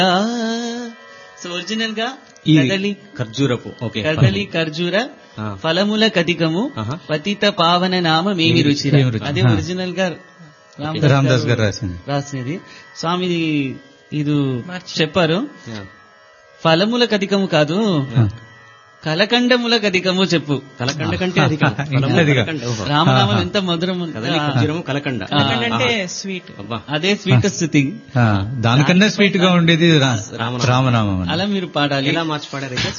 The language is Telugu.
సో ఒరిజినల్ గా ఈ కదలి ఖర్జూరపు ఓకే కదలి ఖర్జూర ఆ. ఫలముల కటికము ఆహా. పతిత పావన నామ మేమి రుచి మేమి రుచి. అదే ఆ. ఒరిజినల్ గా రామదాస్ గారు రాసింది రాసినది స్వామి ఇది చెప్పారు యా. ఫలముల కధికము కాదు కలకండముల కధికము చెప్పు కలకండ కంటే అధికం ఇంకా అధికం. కలకండ, ఓహో. రామనామం ఎంత మధురం కదలి ఖర్జూరము కలకండ ఆ. అంటే స్వీట్ అబ్బా అదే స్వీటెస్ట్ థింగ్ ఆ, దానికన్నా స్వీట్ గా ఉండేది రా- రామనామం. రామనామం అని. అలా మీరు పాడాలి ఎలా మార్చి పాడారైతే